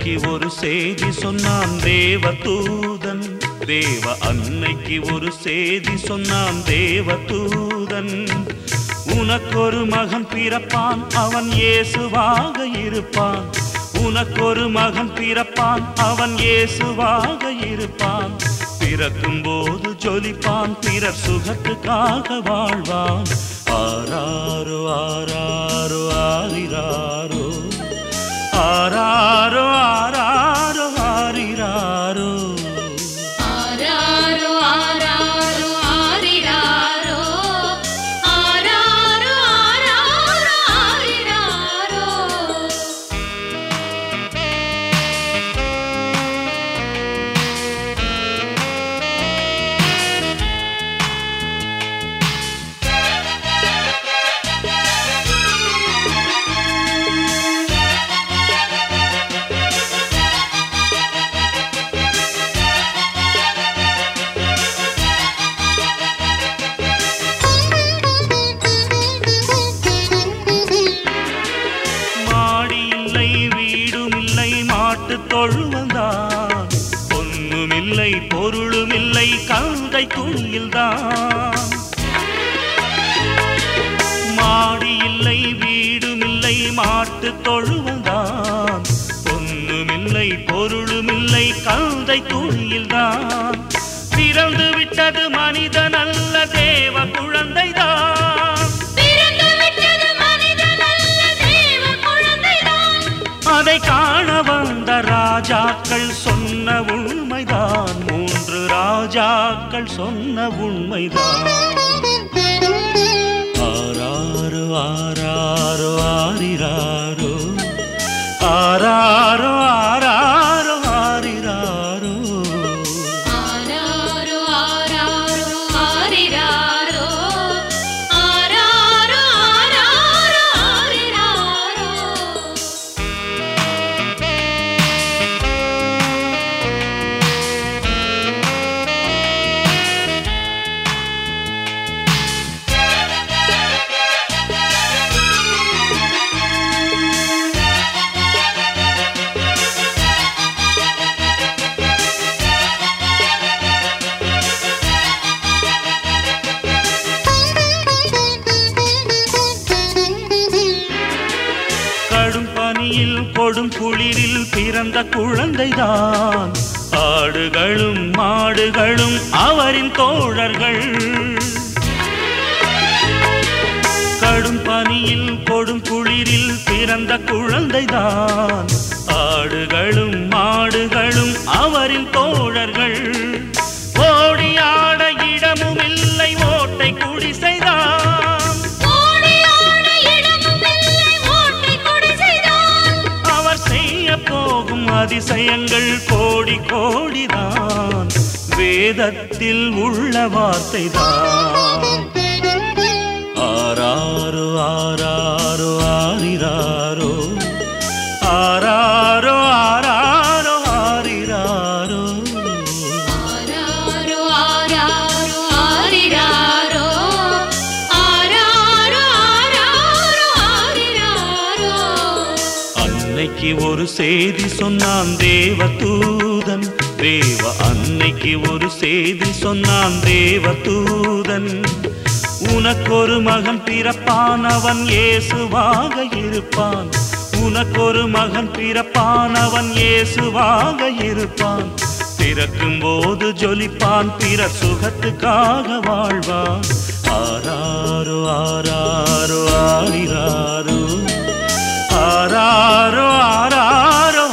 அன்னைக்கு ஒரு செய்தி சொன்னான் தேவ தூதன் தேவ அன்னைக்கு ஒரு செய்தி சொன்னான் தேவ தூதன் உனக்கொரு மகன் பிறப்பான் அவன் இயேசுவாக இருப்பான் உனக்கொரு மகன் பிறப்பான் அவன் இயேசுவாக இருப்பான் பிறக்கும் போது ஜொலிப்பான் பிறர் சுகத்துக்காக வாழ்வான் ஆராரோ ஆராரோ ஆரிராரோ ஆராரோ ஆராரோ ஆரிராரோ ஆராரோ ஆராரோ ஆரிராரோ ஆராரோ ஆராரோ ஆரிராரோ மாடி இல்லை வீடும் இல்லை மாட்டுத் தொழுவந்தான் பொன்னுமில்லை பொருளுமில்லை கங்கை துணியில்தான் மாடி இல்லை வீடுமில்லை மாட்டுத் தொழுவந்தான் பொன்னுமில்லை பொருளுமில்லை கந்தை துணியில்தான் பிறந்து விட்டது மனிதன் அல்ல தேவ குழந்தைதான் பிறந்து விட்டது மனிதன் அல்ல தேவ குழந்தைதான் அதை காண வந்த ராஜாக்கள் சொன்ன உண்மைதான் மூன்று ராஜாக்கள் சொன்ன உண்மைதான் ஆராரோ ஆராரோ ஆரிராரோ ஆராரோ ஆராரோ ஆரிராரோ ஆராரோ ஆராரோ ஆரிராரோ ஆராரோ ஆராரோ ஆரிராரோ கடும் பனியில் கொடும் குளிரில் பிறந்த குழந்தைதான் ஆடுகளும் மாடுகளும் அவரின் தோழர்கள் கடும் பனியில் கொடும் குளிரில் பிறந்த குழந்தைதான் ஆடுகளும் மாடுகளும் அவரின் தோழர்கள் ஓடி ஆட இடமும் இல்லை ஓட்டை குடிசைதான் ஓடி ஆட இடமும் இல்லை ஓட்டை குடிசைதான் அவர் செய்ய போகும் அதிசயங்கள் கோடி கோடிதான் வேதத்தில் உள்ள வார்த்தைதான் ஆராரோ ஆராரோ ஆரிராரோ ஆராரோ ஆராரோ ஆரிராரோ ஆராரோ ஆராரோ ஆரிராரோ ஆராரோ ஆராரோ ஆரிராரோ அன்னைக்கு ஒரு செய்தி சொன்னான் தேவ தூதன் தேவ அன்னைக்கு ஒரு செய்தி சொன்னான் தேவ தூதன் உனக்கொரு மகன் பிறப்பான் அவன் இயேசுவாக இருப்பான் உனக்கொரு மகன் பிறப்பான் அவன் இயேசுவாக இருப்பான் பிறக்கும் போது ஜொலிப்பான் பிற சுகத்துக்காக வாழ்வான் ஆராரோ ஆராரோ ஆரிராரோ ஆராரோ ஆராரோ